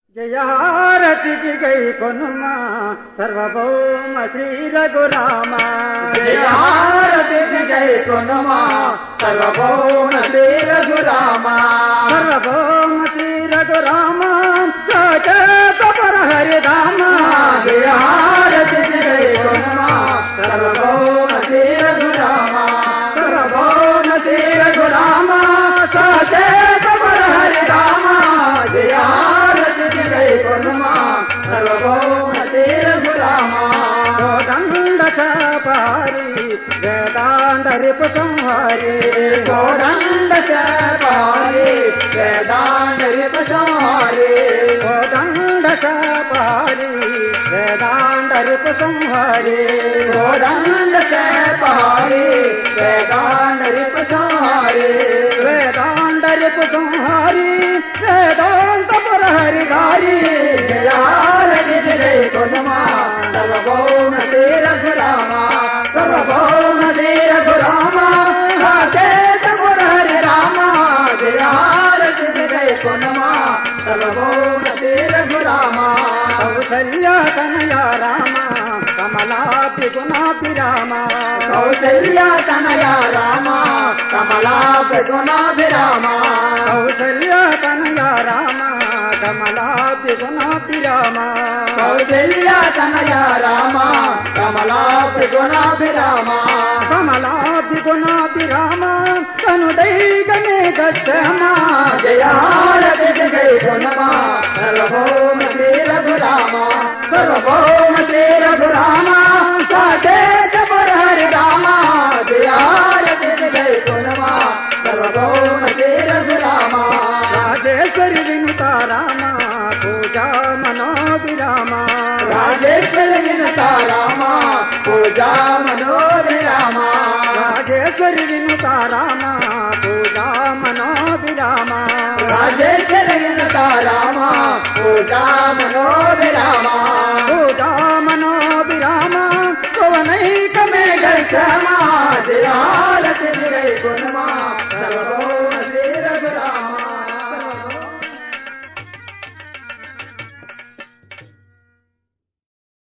జయారతికి గై కొనుమా సర్వభౌమ శ్రీ రఘురామ జయారతికి జై కొనుమా సర్వభౌమ శ్రీ రఘురామ సర్వభౌమ శ్రీ రఘురామ సాకేత పర హరిధామ జయారతికి జై కొనుమా సర్వభౌమ శ్రీ రఘురామ సర్వభౌమ శ్రీ రఘురామ సాచేత పర హరి రామ జయారతికి జై కొనుమా సర్వభౌమ శ్రీ రఘురామ కోదండ చాపారి వేదాంత రిపు సంహారి కోదండ శాపారి వేదాంత రిపు సంహారి కోదండ చాపారి వేదాంత రిపు సంహారి కోదండ శాపారి వేదాంత రిపు సంహారి వేదాంత రిపు సంహారి వేదాంత పరహరి గారి జయారతి జయ కొనుమా సర్వభౌమ శ్రీ రఘురామ సర్వభౌమ శ్రీ రఘురామ సాకేత మురహరి రామ జయారతి జయ కొనుమా సర్వభౌమ శ్రీ రఘురామ కౌసల్య తనయ రామ కమలాపి గుణాపి రామ కౌశల్య తనయ రామ కమలా ప్రగుణాభిరామ కౌసల్య తనయ రామ కమలాపి గుణాపి రామ కౌశల్య తనయ రామ కమలా ప్రగుణాభిరామ కమలాపి గుణాపి రామ కనుడై గణే గచ్చమా జయారతి జయ గుణమా సర్వభౌమ శ్రీ రఘురామ సర్వభౌమ శ్రీ రఘురామ సాకేత హరి రామ జయారతి జయ గుణమా సర్వభౌమ శ్రీ రఘురామ రాజేశ్వరి వినుత రామ పూజా మనోభిరామ రాజేశ్వరి వినుత రామ పూజా మనోభిరామ రాజేశ్వరి వినుత రామ పూజా మనోభిరామ రాజేశ్వరి వినుత రామ పూజా మనోభిరామ పూజా మనోభిరామ పవనైకమే క్షమా జయాల